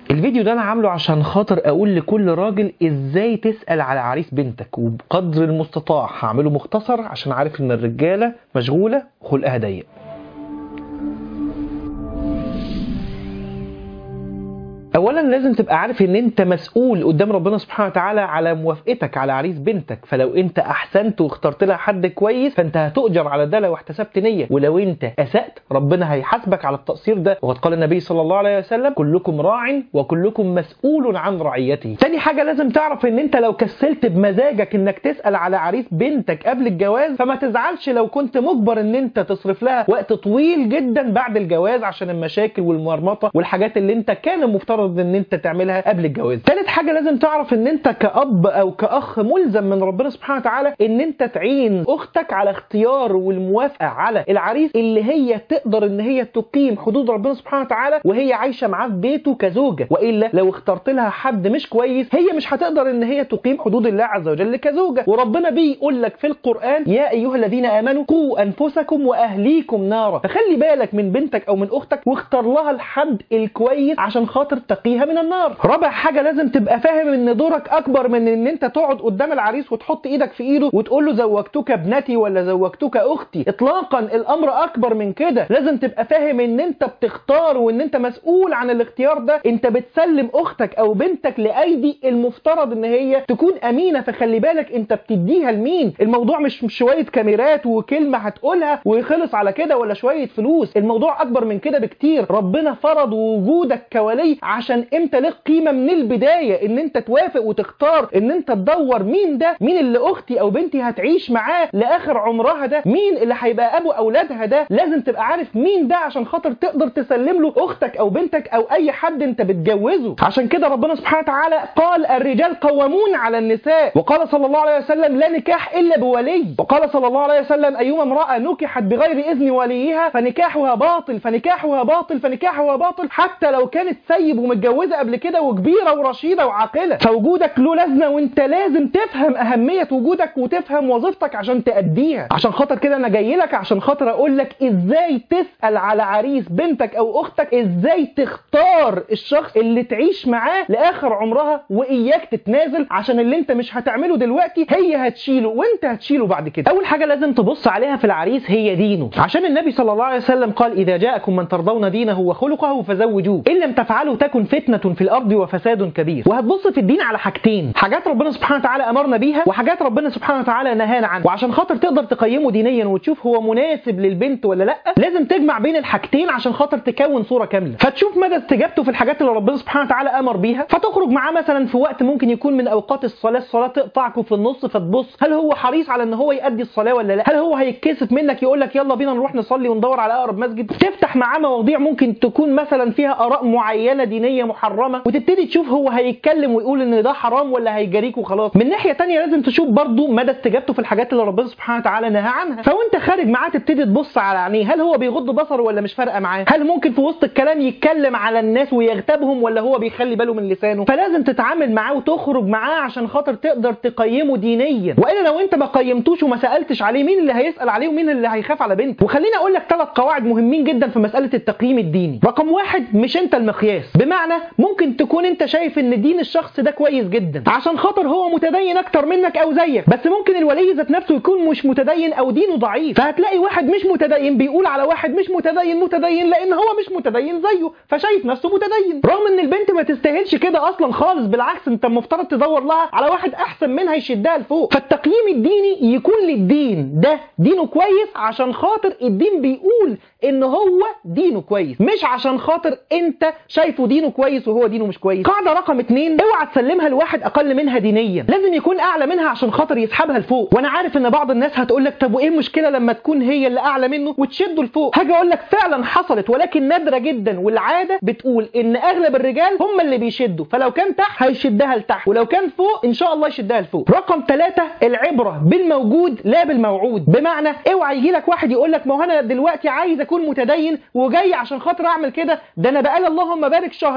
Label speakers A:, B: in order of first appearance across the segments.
A: الفيديو ده انا عامله عشان خاطر اقول لكل راجل ازاي تسال على عريس بنتك وبقدر المستطاع هعمله مختصر عشان عارف ان الرجاله مشغوله خلقها ضيق اولا لازم تبقى عارف ان انت مسؤول قدام ربنا سبحانه وتعالى على موافقتك على عريس بنتك فلو انت احسنت واخترت لها حد كويس فانت هتؤجر على ده لو احتسبت نيه ولو انت اسات ربنا هيحاسبك على التقصير ده وقد قال النبي صلى الله عليه وسلم كلكم راع وكلكم مسؤول عن رعيته تاني حاجه لازم تعرف ان انت لو كسلت بمزاجك انك تسال على عريس بنتك قبل الجواز فما تزعلش لو كنت مجبر ان انت تصرف لها وقت طويل جدا بعد الجواز عشان المشاكل والمرمطه والحاجات اللي انت كان المفترض ان انت تعملها قبل الجواز ثالث حاجه لازم تعرف ان انت كاب او كاخ ملزم من ربنا سبحانه وتعالى ان انت تعين اختك على اختيار والموافقه على العريس اللي هي تقدر ان هي تقيم حدود ربنا سبحانه وتعالى وهي عايشه معاه في بيته كزوجه والا لو اخترت لها حد مش كويس هي مش هتقدر ان هي تقيم حدود الله عز وجل كزوجه وربنا بيقول لك في القران يا ايها الذين امنوا قوا انفسكم واهليكم نارا فخلي بالك من بنتك او من اختك واختار لها الحد الكويس عشان خاطر تقيها من النار رابع حاجه لازم تبقى فاهم ان دورك اكبر من ان انت تقعد قدام العريس وتحط ايدك في ايده وتقول له زوجتك ابنتي ولا زوجتك اختي اطلاقا الامر اكبر من كده لازم تبقى فاهم ان انت بتختار وان انت مسؤول عن الاختيار ده انت بتسلم اختك او بنتك لايدي المفترض ان هي تكون امينه فخلي بالك انت بتديها لمين الموضوع مش شويه كاميرات وكلمه هتقولها ويخلص على كده ولا شويه فلوس الموضوع اكبر من كده بكتير ربنا فرض وجودك كولي عشان انت لك قيمه من البدايه ان انت توافق وتختار ان انت تدور مين ده مين اللي اختي او بنتي هتعيش معاه لاخر عمرها ده مين اللي هيبقى ابو اولادها ده لازم تبقى عارف مين ده عشان خاطر تقدر تسلم له اختك او بنتك او اي حد انت بتجوزه عشان كده ربنا سبحانه وتعالى قال الرجال قوامون على النساء وقال صلى الله عليه وسلم لا نكاح الا بولي وقال صلى الله عليه وسلم ايما امراه نكحت بغير اذن وليها فنكاحها باطل فنكاحها باطل فنكاحها باطل حتى لو كانت سيب ومتجوزه قبل كده وكبيره ورشيده وعاقله فوجودك له لازمه وانت لازم تفهم اهميه وجودك وتفهم وظيفتك عشان تاديها عشان خاطر كده انا جاي لك عشان خاطر اقول لك ازاي تسال على عريس بنتك او اختك ازاي تختار الشخص اللي تعيش معاه لاخر عمرها واياك تتنازل عشان اللي انت مش هتعمله دلوقتي هي هتشيله وانت هتشيله بعد كده اول حاجه لازم تبص عليها في العريس هي دينه عشان النبي صلى الله عليه وسلم قال اذا جاءكم من ترضون دينه وخلقه فزوجوه ان لم تفعلوا تكن فتنه في الارض وفساد كبير وهتبص في الدين على حاجتين حاجات ربنا سبحانه وتعالى امرنا بيها وحاجات ربنا سبحانه وتعالى نهانا عنها وعشان خاطر تقدر تقيمه دينيا وتشوف هو مناسب للبنت ولا لا لازم تجمع بين الحاجتين عشان خاطر تكون صوره كامله فتشوف مدى استجابته في الحاجات اللي ربنا سبحانه وتعالى امر بيها فتخرج معاه مثلا في وقت ممكن يكون من اوقات الصلاه الصلاه تقطعكم في النص فتبص هل هو حريص على ان هو يؤدي الصلاه ولا لا هل هو هيتكسف منك يقول لك يلا بينا نروح نصلي وندور على اقرب مسجد تفتح معاه مواضيع ممكن تكون مثلا فيها اراء معينه دينيه محرمه وتبتدي تشوف هو هيتكلم ويقول ان ده حرام ولا هيجاريك وخلاص من ناحيه تانية لازم تشوف برضو مدى استجابته في الحاجات اللي ربنا سبحانه وتعالى نهى عنها فوانت خارج معاه تبتدي تبص على عينيه هل هو بيغض بصره ولا مش فارقه معاه هل ممكن في وسط الكلام يتكلم على الناس ويغتابهم ولا هو بيخلي باله من لسانه فلازم تتعامل معاه وتخرج معاه عشان خاطر تقدر تقيمه دينيا والا لو انت ما قيمتوش وما سالتش عليه مين اللي هيسال عليه ومين اللي هيخاف على بنته وخليني اقول لك ثلاث قواعد مهمين جدا في مساله التقييم الديني رقم واحد مش انت المقياس بمعنى ممكن تكون انت شايف ان دين الشخص ده كويس جدا عشان خاطر هو متدين اكتر منك او زيك بس ممكن الولي ذات نفسه يكون مش متدين او دينه ضعيف فهتلاقي واحد مش متدين بيقول على واحد مش متدين متدين لان هو مش متدين زيه فشايف نفسه متدين رغم ان البنت ما تستاهلش كده اصلا خالص بالعكس انت المفترض تدور لها على واحد احسن منها يشدها لفوق فالتقييم الديني يكون للدين ده دينه كويس عشان خاطر الدين بيقول ان هو دينه كويس مش عشان خاطر انت شايفه دينه كويس وهو دينه مش كويس قاعده رقم اتنين اوعى تسلمها لواحد اقل منها دينيا لازم يكون اعلى منها عشان خاطر يسحبها لفوق وانا عارف ان بعض الناس هتقول لك طب وايه المشكله لما تكون هي اللي اعلى منه وتشده لفوق هاجي اقول لك فعلا حصلت ولكن نادره جدا والعاده بتقول ان اغلب الرجال هم اللي بيشدوا فلو كان تحت هيشدها لتحت ولو كان فوق ان شاء الله يشدها لفوق رقم ثلاثة العبره بالموجود لا بالموعود بمعنى اوعى يجي لك واحد يقول لك ما هو انا دلوقتي عايز اكون متدين وجاي عشان خاطر اعمل كده ده انا بقالي اللهم بارك شهرين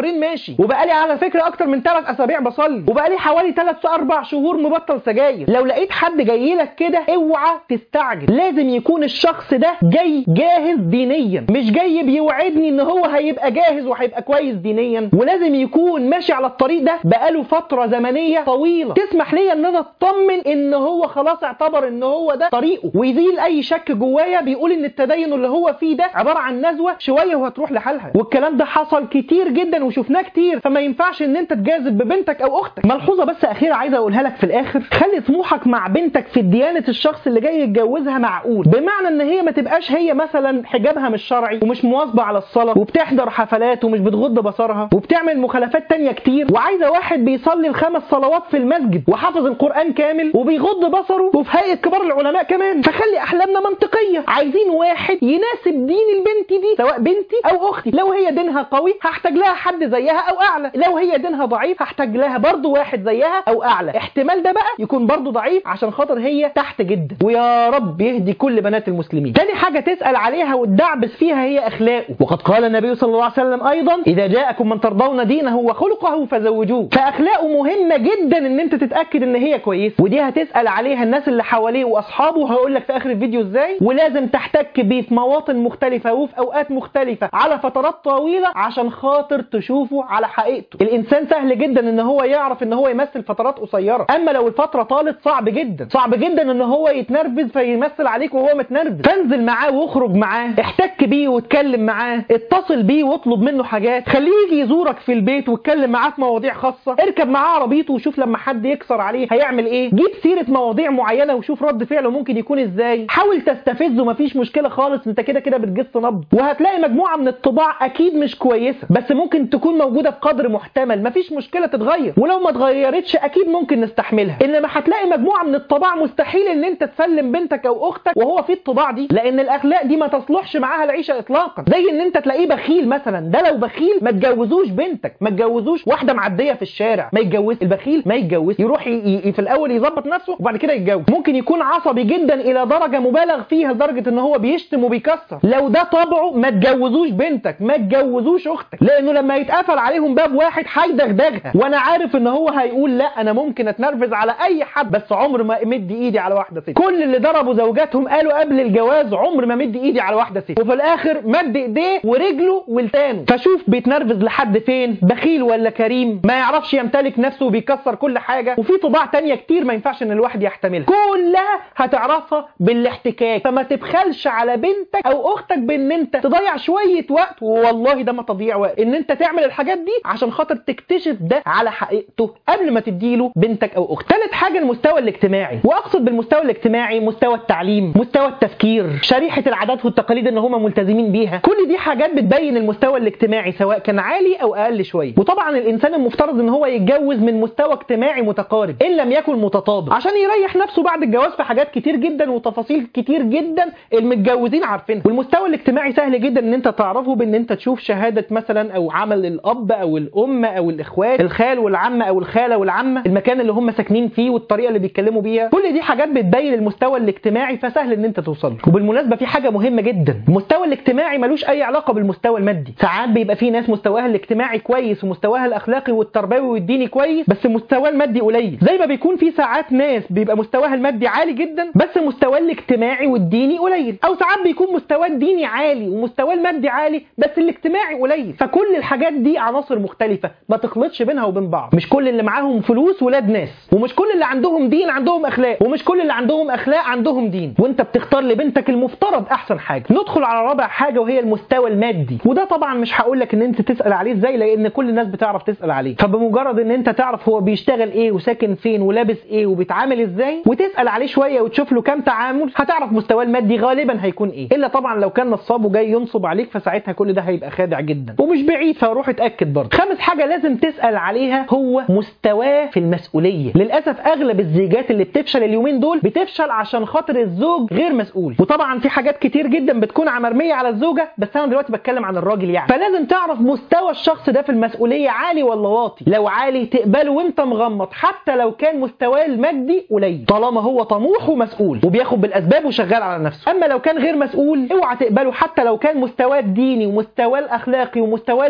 A: شهرين ماشي وبقالي على فكره اكتر من ثلاث اسابيع بصلي وبقالي حوالي 3 اربع شهور مبطل سجاير لو لقيت حد جاي لك كده اوعى تستعجل لازم يكون الشخص ده جاي جاهز دينيا مش جاي بيوعدني ان هو هيبقى جاهز وهيبقى كويس دينيا ولازم يكون ماشي على الطريق ده بقاله فتره زمنيه طويله تسمح لي ان انا اطمن ان هو خلاص اعتبر ان هو ده طريقه ويزيل اي شك جوايا بيقول ان التدين اللي هو فيه ده عباره عن نزوه شويه وهتروح لحالها والكلام ده حصل كتير جدا وشفناه كتير فما ينفعش ان انت تجازف ببنتك او اختك ملحوظه بس اخيره عايزه اقولها لك في الاخر خلي طموحك مع بنتك في ديانه الشخص اللي جاي يتجوزها معقول بمعنى ان هي ما تبقاش هي مثلا حجابها مش شرعي ومش مواظبه على الصلاه وبتحضر حفلات ومش بتغض بصرها وبتعمل مخالفات تانية كتير وعايزه واحد بيصلي الخمس صلوات في المسجد وحافظ القران كامل وبيغض بصره وفي هيئه كبار العلماء كمان فخلي احلامنا منطقيه عايزين واحد يناسب دين البنت دي سواء بنتي او اختي لو هي دينها قوي هحتاج لها حد زيها او اعلى لو هي دينها ضعيف هحتاج لها برضو واحد زيها او اعلى احتمال ده بقى يكون برضو ضعيف عشان خاطر هي تحت جدا ويا رب يهدي كل بنات المسلمين تاني حاجه تسال عليها وتدعبس فيها هي اخلاقه وقد قال النبي صلى الله عليه وسلم ايضا اذا جاءكم من ترضون دينه وخلقه فزوجوه فاخلاقه مهمه جدا ان انت تتاكد ان هي كويسه ودي هتسال عليها الناس اللي حواليه واصحابه هقول لك في اخر الفيديو ازاي ولازم تحتك بيه في مواطن مختلفه وفي اوقات مختلفه على فترات طويله عشان خاطر تشوفه على حقيقته الانسان سهل جدا ان هو يعرف ان هو يمثل فترات قصيره اما لو الفتره طالت صعب جدا صعب جدا ان هو يتنرفز فيمثل عليك وهو متنرفز فانزل معاه واخرج معاه احتك بيه واتكلم معاه اتصل بيه واطلب منه حاجات خليه يجي يزورك في البيت واتكلم معاه في مواضيع خاصه اركب معاه عربيته وشوف لما حد يكسر عليه هيعمل ايه جيب سيره مواضيع معينه وشوف رد فعله ممكن يكون ازاي حاول تستفزه مفيش مشكله خالص انت كده كده بتجس نبض وهتلاقي مجموعه من الطباع اكيد مش كويسه بس ممكن تكون موجوده بقدر محتمل مفيش مشكله تتغير ولو ما اتغيرتش اكيد ممكن نستحملها انما هتلاقي مجموعه من الطباع مستحيل ان انت تسلم بنتك او اختك وهو في الطباع دي لان الاخلاق دي ما تصلحش معاها العيشه اطلاقا زي ان انت تلاقيه بخيل مثلا ده لو بخيل ما تجوزوش بنتك ما تجوزوش واحده معديه في الشارع ما يتجوز البخيل ما يتجوز يروح ي... ي... في الاول يظبط نفسه وبعد كده يتجوز ممكن يكون عصبي جدا الى درجه مبالغ فيها لدرجه ان هو بيشتم وبيكسر لو ده طبعه ما تجوزوش بنتك ما تجوزوش اختك لانه لما يتقفل عليهم باب واحد هيدغدغها وانا عارف ان هو هيقول لا انا ممكن اتنرفز على اي حد بس عمر ما امد ايدي على واحده ست كل اللي ضربوا زوجاتهم قالوا قبل الجواز عمر ما مد ايدي على واحده ست وفي الاخر مد ايديه ورجله ولسانه فشوف بيتنرفز لحد فين بخيل ولا كريم ما يعرفش يمتلك نفسه وبيكسر كل حاجه وفي طباع تانية كتير ما ينفعش ان الواحد يحتملها كلها هتعرفها بالاحتكاك فما تبخلش على بنتك او اختك بان انت تضيع شويه وقت والله ده ما تضييع وقت ان انت تعمل الحاجات دي عشان خاطر تكتشف ده على حقيقته قبل ما تديله بنتك او اختك ثالث حاجه المستوى الاجتماعي واقصد بالمستوى الاجتماعي مستوى التعليم مستوى التفكير شريحه العادات والتقاليد ان هم ملتزمين بيها كل دي حاجات بتبين المستوى الاجتماعي سواء كان عالي او اقل شويه وطبعا الانسان المفترض ان هو يتجوز من مستوى اجتماعي متقارب ان لم يكن متطابق عشان يريح نفسه بعد الجواز في حاجات كتير جدا وتفاصيل كتير جدا المتجوزين عارفينها والمستوى الاجتماعي سهل جدا ان انت تعرفه بان انت تشوف شهاده مثلا او عمل الاب او الام او الاخوات الخال والعم او الخاله والعمه المكان اللي هم ساكنين فيه والطريقه اللي بيتكلموا بيها كل دي حاجات بتبين المستوى الاجتماعي فسهل ان انت توصل له وبالمناسبه في حاجه مهمه جدا المستوى الاجتماعي ملوش اي علاقه بالمستوى المادي ساعات بيبقى في ناس مستواها الاجتماعي كويس ومستواها الاخلاقي والتربوي والديني كويس بس مستواه المادي قليل زي ما بيكون في ساعات ناس بيبقى مستواها المادي عالي جدا بس مستواه الاجتماعي والديني قليل او ساعات بيكون مستواه الديني عالي ومستواه المادي عالي بس الاجتماعي قليل فكل الحاجات دي عناصر مختلفه ما تخلطش بينها وبين بعض مش كل اللي معاهم فلوس ولاد ناس ومش كل اللي عندهم دين عندهم اخلاق ومش كل اللي عندهم اخلاق عندهم دين وانت بتختار لبنتك المفترض احسن حاجه ندخل على رابع حاجه وهي المستوى المادي وده طبعا مش هقول لك ان انت تسال عليه ازاي لان كل الناس بتعرف تسال عليه فبمجرد ان انت تعرف هو بيشتغل ايه وساكن فين ولابس ايه وبيتعامل ازاي وتسال عليه شويه وتشوف له كام تعامل هتعرف مستواه المادي غالبا هيكون ايه الا طبعا لو كان نصاب وجاي ينصب عليك فساعتها كل ده هيبقى خادع جدا ومش بعيد فروح اتاكد برضه خامس حاجه لازم تسال عليها هو مستواه في المسؤوليه للاسف اغلب الزيجات اللي بتفشل اليومين دول بتفشل عشان خاطر الزوج غير مسؤول وطبعا في حاجات كتير جدا بتكون مرميه على الزوجه بس انا دلوقتي بتكلم عن الراجل يعني فلازم تعرف مستوى الشخص ده في المسؤوليه عالي ولا واطي لو عالي تقبله وانت مغمض حتى لو كان مستواه المادي قليل طالما هو طموح ومسؤول وبياخد بالاسباب وشغال على نفسه اما لو كان غير مسؤول اوعى تقبله حتى لو كان مستواه الديني ومستواه الاخلاقي ومستواه الاجتماعي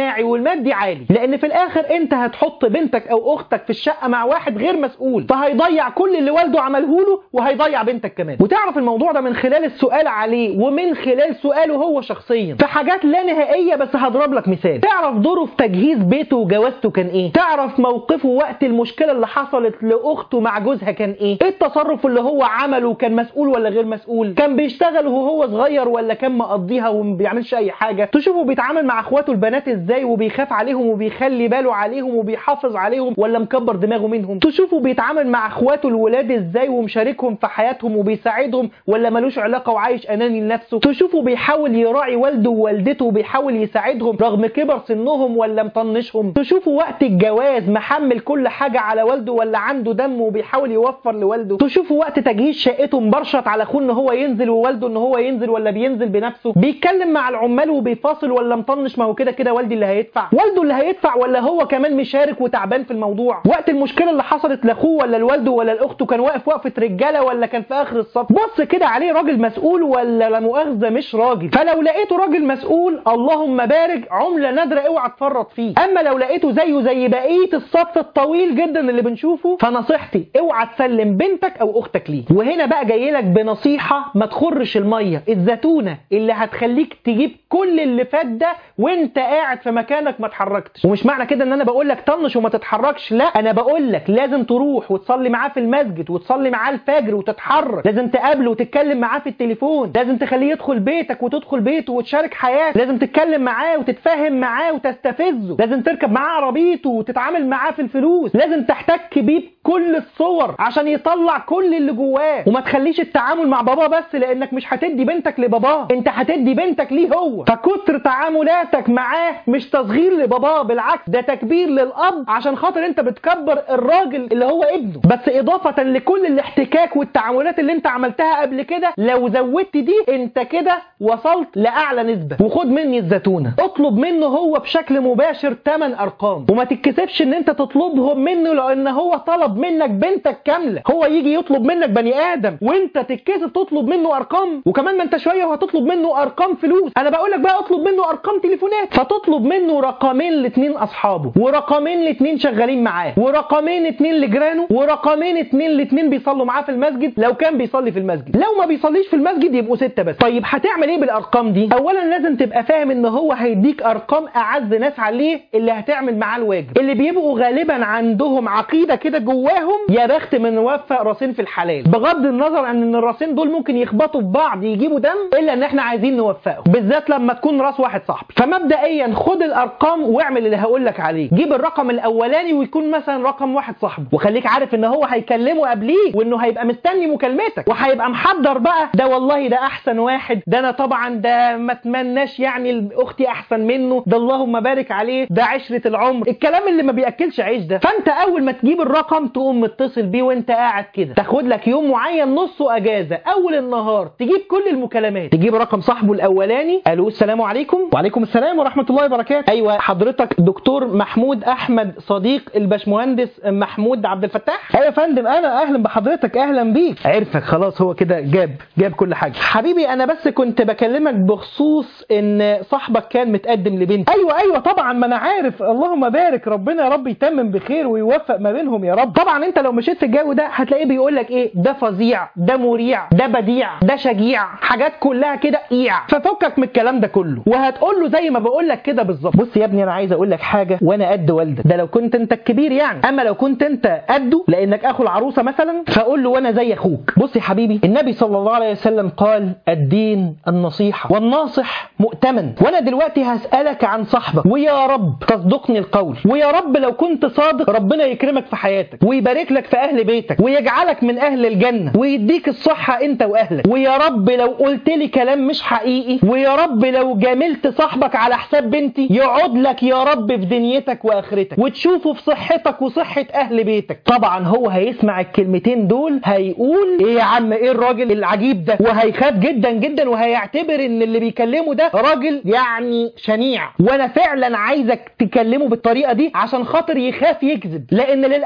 A: والاجتماعي والمادي عالي لان في الاخر انت هتحط بنتك او اختك في الشقه مع واحد غير مسؤول فهيضيع كل اللي والده عمله له وهيضيع بنتك كمان وتعرف الموضوع ده من خلال السؤال عليه ومن خلال سؤاله هو شخصيا في حاجات لا نهائيه بس هضرب لك مثال تعرف دوره في تجهيز بيته وجوازته كان ايه تعرف موقفه وقت المشكله اللي حصلت لاخته مع جوزها كان ايه ايه التصرف اللي هو عمله كان مسؤول ولا غير مسؤول كان بيشتغل وهو صغير ولا كان مقضيها وما بيعملش اي حاجه تشوفه بيتعامل مع اخواته البنات ازاي وبيخاف عليهم وبيخلي باله عليهم وبيحافظ عليهم ولا مكبر دماغه منهم تشوفه بيتعامل مع اخواته الولاد ازاي ومشاركهم في حياتهم وبيساعدهم ولا ملوش علاقه وعايش اناني لنفسه تشوفه بيحاول يراعي والده ووالدته وبيحاول يساعدهم رغم كبر سنهم ولا مطنشهم تشوفه وقت الجواز محمل كل حاجه على والده ولا عنده دم وبيحاول يوفر لوالده تشوفه وقت تجهيز شقته مبرشط على اخوه ان هو ينزل ووالده ان هو ينزل ولا بينزل بنفسه بيتكلم مع العمال وبيفاصل ولا مطنش ما هو كده كده والدي اللي هيدفع والده اللي هيدفع ولا هو كمان مشارك وتعبان في الموضوع وقت المشكله اللي حصلت لاخوه ولا لوالده ولا لاخته كان واقف وقفه رجاله ولا كان في اخر الصف بص كده عليه راجل مسؤول ولا لا مؤاخذه مش راجل فلو لقيته راجل مسؤول اللهم بارك عمله نادره اوعى تفرط فيه اما لو لقيته زيه زي بقيه الصف الطويل جدا اللي بنشوفه فنصيحتي اوعى تسلم بنتك او اختك ليه وهنا بقى جاي لك بنصيحه ما تخرش الميه الزتونه اللي هتخليك تجيب كل اللي فات ده وانت قاعد في مكانك ما اتحركتش ومش معنى كده ان انا بقول لك طنش وما تتحركش لا انا بقول لك لازم تروح وتصلي معاه في المسجد وتصلي معاه الفجر وتتحرك لازم تقابله وتتكلم معاه في التليفون لازم تخليه يدخل بيتك وتدخل بيته وتشارك حياته لازم تتكلم معاه وتتفاهم معاه وتستفزه لازم تركب معاه عربيته وتتعامل معاه في الفلوس لازم تحتك بيه بكل الصور عشان يطلع كل اللي جواه وما تخليش التعامل مع باباه بس لانك مش هتدي بنتك لباباه انت هتدي بنتك ليه هو فكتر تعاملاتك معاه مش تصغير لباباه بالعكس ده تكبير للاب عشان خاطر انت بتكبر الراجل اللي هو ابنه بس اضافه لكل الاحتكاك والتعاملات اللي انت عملتها قبل كده لو زودت دي انت كده وصلت لاعلى نسبه وخد مني الزتونه اطلب منه هو بشكل مباشر 8 ارقام وما تتكسفش ان انت تطلبهم منه لان هو طلب منك بنتك كامله هو يجي يطلب منك بني ادم وانت تتكسف تطلب منه ارقام وكمان ما انت شويه وهتطلب منه ارقام فلوس انا بقول لك بقى اطلب منه ارقام تليفونات فتطلب منه رقمين لاثنين اصحابه ورقمين لاثنين شغالين معاه ورقمين اثنين لجيرانه ورقمين اثنين لاثنين بيصلوا معاه في المسجد لو كان بيصلي في المسجد لو ما بيصليش في المسجد يبقوا ستة بس طيب هتعمل ايه بالارقام دي اولا لازم تبقى فاهم ان هو هيديك ارقام اعز ناس عليه اللي هتعمل معاه الواجب اللي بيبقوا غالبا عندهم عقيده كده جواهم يا بخت من وفق راسين في الحلال بغض النظر عن ان الراسين دول ممكن يخبطوا في بعض يجيبوا دم الا ان احنا عايزين نوفقه بالذات لما تكون راس واحد صاحبي فمبدئيا خد الارقام واعمل اللي هقول لك عليه جيب الرقم الاولاني ويكون مثلا رقم واحد صاحبه وخليك عارف ان هو هيكلمه قبليه وانه هيبقى مستني مكالمتك وهيبقى محضر بقى ده والله ده احسن واحد ده انا طبعا ده ما اتمناش يعني اختي احسن منه ده اللهم بارك عليه ده عشره العمر الكلام اللي ما بياكلش عيش ده فانت اول ما تجيب الرقم تقوم متصل بيه وانت قاعد كده تاخد لك يوم معين نصه اجازه اول النهار تجيب كل المكالمات تجيب رقم صاحبه الاولاني الو السلام عليكم وعليكم السلام ورحمه الله وبركاته ايوه حضرتك دكتور محمود احمد صديق الباشمهندس محمود عبد الفتاح ايوه يا فندم انا اهلا بحضرتك اهلا بيك عرفك خلاص هو كده جاب جاب كل حاجه حبيبي انا بس كنت بكلمك بخصوص ان صاحبك كان متقدم لبنتي ايوه ايوه طبعا ما انا عارف اللهم بارك ربنا يا رب يتمم بخير ويوفق ما بينهم يا رب طبعا انت لو مشيت في الجو ده هتلاقيه بيقول لك ايه ده فظيع ده مريع ده بديع ده شجيع حاجات كلها كده ايع ففكك من الكلام ده كله وهتقول له زي ما بقول لك كده بالظبط بص يا ابني انا عايز اقول لك حاجه وانا قد والدك ده لو كنت انت الكبير يعني اما لو كنت انت قده لانك اخو العروسه مثلا فقول له وانا زي اخوك بص يا حبيبي النبي صلى الله عليه وسلم قال الدين النصيحه والناصح مؤتمن وانا دلوقتي هسالك عن صاحبك ويا رب تصدقني القول ويا رب لو كنت صادق ربنا يكرمك في حياتك ويبارك لك في اهل بيتك ويجعلك من اهل الجنه ويديك الصحه انت واهلك ويا رب لو قلت لي كلام مش حقيقي ويا رب لو جاملت صاحبك على حساب بنتي يقعد لك يا رب في دنيتك واخرتك وتشوفه في صحتك وصحه اهل بيتك طبعا هو هيسمع الكلمتين دول هيقول ايه يا عم ايه الراجل العجيب ده وهيخاف جدا جدا وهيعتبر ان اللي بيكلمه ده راجل يعني شنيع وانا فعلا عايزك تكلمه بالطريقه دي عشان خاطر يخاف يكذب لان للاسف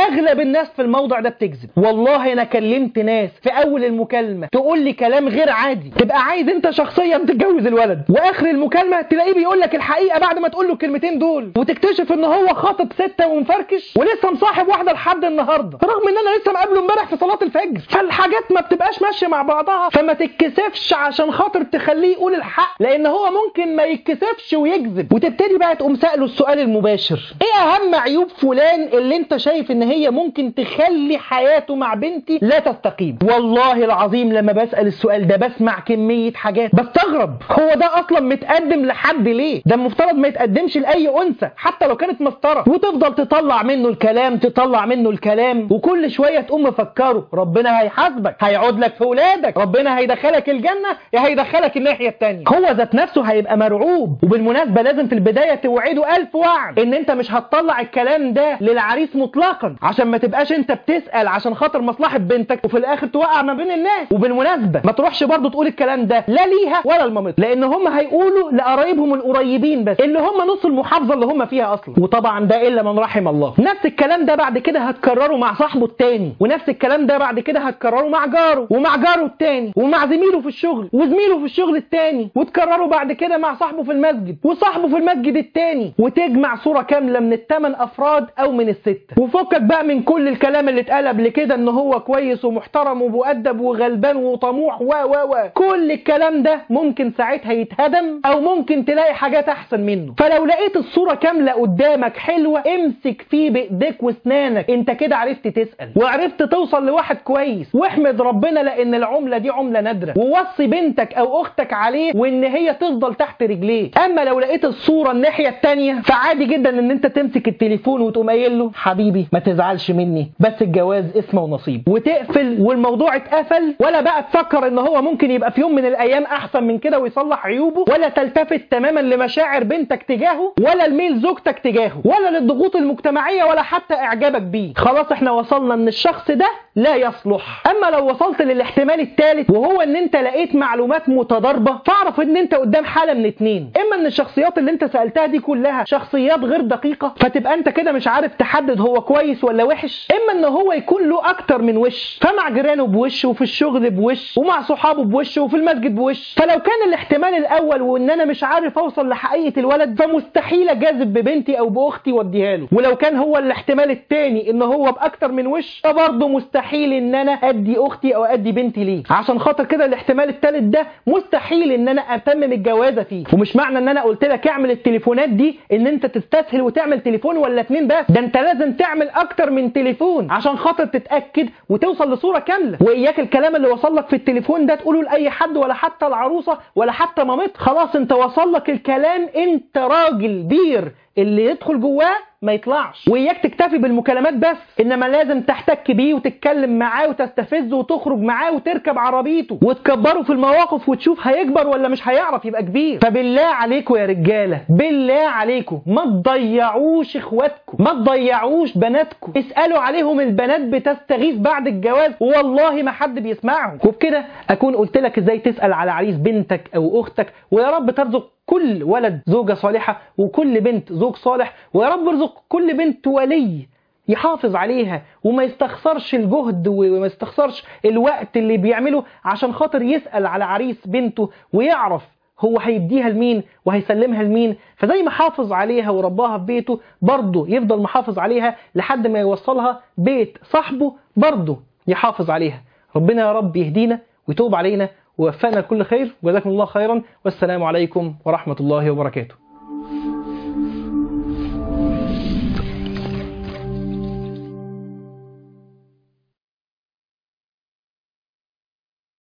A: واغلب الناس في الموضع ده بتكذب والله انا كلمت ناس في اول المكالمه تقول لي كلام غير عادي تبقى عايز انت شخصيا تتجوز الولد واخر المكالمه تلاقيه بيقول لك الحقيقه بعد ما تقول له الكلمتين دول وتكتشف ان هو خاطب سته ومفركش ولسه مصاحب واحده لحد النهارده رغم ان انا لسه مقابله امبارح في صلاه الفجر فالحاجات ما بتبقاش ماشيه مع بعضها فما تتكسفش عشان خاطر تخليه يقول الحق لان هو ممكن ما يتكسفش ويكذب وتبتدي بقى تقوم ساله السؤال المباشر ايه اهم عيوب فلان اللي انت شايف ان هي ممكن تخلي حياته مع بنتي لا تستقيم والله العظيم لما بسال السؤال ده بسمع كميه حاجات بستغرب هو ده اصلا متقدم لحد ليه ده المفترض ما يتقدمش لاي انثى حتى لو كانت مسطره وتفضل تطلع منه الكلام تطلع منه الكلام وكل شويه تقوم مفكره ربنا هيحاسبك هيعود لك في ولادك ربنا هيدخلك الجنه يا هيدخلك الناحيه الثانيه هو ذات نفسه هيبقى مرعوب وبالمناسبه لازم في البدايه توعده ألف وعد ان انت مش هتطلع الكلام ده للعريس مطلقا عشان ما تبقاش انت بتسال عشان خاطر مصلحه بنتك وفي الاخر توقع ما بين الناس وبالمناسبه ما تروحش برضه تقول الكلام ده لا ليها ولا لمامتها لان هم هيقولوا لقرايبهم القريبين بس اللي هم نص المحافظه اللي هم فيها اصلا وطبعا ده الا من رحم الله نفس الكلام ده بعد كده هتكرره مع صاحبه التاني ونفس الكلام ده بعد كده هتكرره مع جاره ومع جاره التاني ومع زميله في الشغل وزميله في الشغل التاني وتكرره بعد كده مع صاحبه في المسجد وصاحبه في المسجد التاني وتجمع صوره كامله من الثمان افراد او من السته وفكك بقى من كل الكلام اللي اتقال قبل كده ان هو كويس ومحترم ومؤدب وغلبان وطموح و و و كل الكلام ده ممكن ساعتها يتهدم او ممكن تلاقي حاجات احسن منه فلو لقيت الصوره كامله قدامك حلوه امسك فيه بايديك واسنانك انت كده عرفت تسال وعرفت توصل لواحد كويس واحمد ربنا لان العمله دي عمله نادره ووصي بنتك او اختك عليه وان هي تفضل تحت رجليه اما لو لقيت الصوره الناحيه الثانيه فعادي جدا ان انت تمسك التليفون وتقوم قايل له حبيبي ما تزعلش مني بس الجواز اسمه ونصيب وتقفل والموضوع اتقفل ولا بقى تفكر ان هو ممكن يبقى في يوم من الايام احسن من كده ويصلح عيوبه ولا تلتفت تماما لمشاعر بنتك تجاهه ولا لميل زوجتك تجاهه ولا للضغوط المجتمعيه ولا حتى اعجابك بيه خلاص احنا وصلنا ان الشخص ده لا يصلح اما لو وصلت للاحتمال الثالث وهو ان انت لقيت معلومات متضاربه فاعرف ان انت قدام حاله من اتنين اما ان الشخصيات اللي انت سالتها دي كلها شخصيات غير دقيقه فتبقى انت كده مش عارف تحدد هو كويس ولا وحش اما ان هو يكون له اكتر من وش فمع جيرانه بوش وفي الشغل بوش ومع صحابه بوش وفي المسجد بوش فلو كان الاحتمال الاول وان انا مش عارف اوصل لحقيقه الولد فمستحيل اجازف ببنتي او باختي واديها له ولو كان هو الاحتمال الثاني ان هو باكتر من وش فبرضه مستحيل ان انا ادي اختي او ادي بنتي ليه عشان خاطر كده الاحتمال الثالث ده مستحيل ان انا اتمم الجوازه فيه ومش معنى ان انا قلت لك اعمل التليفونات دي ان انت تستسهل وتعمل تليفون ولا اتنين بس ده انت لازم تعمل اكتر من تليفون عشان خاطر تتاكد وتوصل لصوره كامله واياك الكلام اللي وصل لك في التليفون ده تقوله لاي حد ولا حتى العروسه ولا حتى مامتها خلاص انت وصل لك الكلام انت راجل بير اللي يدخل جواه ما يطلعش واياك تكتفي بالمكالمات بس انما لازم تحتك بيه وتتكلم معاه وتستفزه وتخرج معاه وتركب عربيته وتكبره في المواقف وتشوف هيكبر ولا مش هيعرف يبقى كبير فبالله عليكم يا رجاله بالله عليكم ما تضيعوش اخواتكم ما تضيعوش بناتكم اسالوا عليهم البنات بتستغيث بعد الجواز والله ما حد بيسمعهم وبكده اكون قلت لك ازاي تسال على عريس بنتك او اختك ويا رب ترزق كل ولد زوجة صالحة وكل بنت زوج صالح ويا رب ارزق كل بنت ولي يحافظ عليها وما يستخسرش الجهد وما يستخسرش الوقت اللي بيعمله عشان خاطر يسأل على عريس بنته ويعرف هو هيديها لمين وهيسلمها لمين فزي ما حافظ عليها ورباها في بيته برضه يفضل محافظ عليها لحد ما يوصلها بيت صاحبه برضه يحافظ عليها ربنا يا رب يهدينا ويتوب علينا ووفقنا لكل خير وجزاكم الله خيرا والسلام عليكم ورحمة الله وبركاته